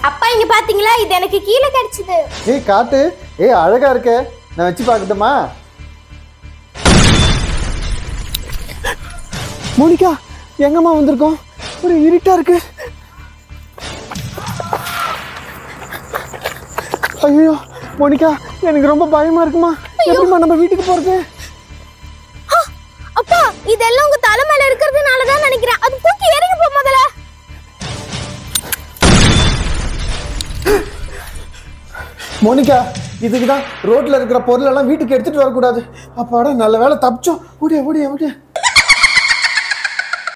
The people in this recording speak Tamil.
அப்பா இங்க பாத்தீங்களா இது எனக்கு கீழே கிடைச்சது ஏய் காட்டு ஏய் அழகா இருக்க நான் வச்சு பார்க்கட்டுமா மோனிகா எங்கம்மா வந்திருக்கோம் ஒரு இருட்டா இருக்கு ஐயோ மோனிகா எனக்கு ரொம்ப பயமா இருக்குமா எப்படிம்மா நம்ம வீட்டுக்கு போறது ஆ, அப்பா இதெல்லாம் உங்க தலை மேல இருக்கிறதுனால தான் நினைக்கிறேன் அது தூக்கி எறிங்க போ முதல்ல மோனிகா இதுக்கு தான் ரோட்ல இருக்கிற பொருள் எல்லாம் வீட்டுக்கு எடுத்துட்டு வரக்கூடாது அப்பாடா நல்ல வேலை தப்பிச்சோம் ஓடியா ஓடியா ஓடியா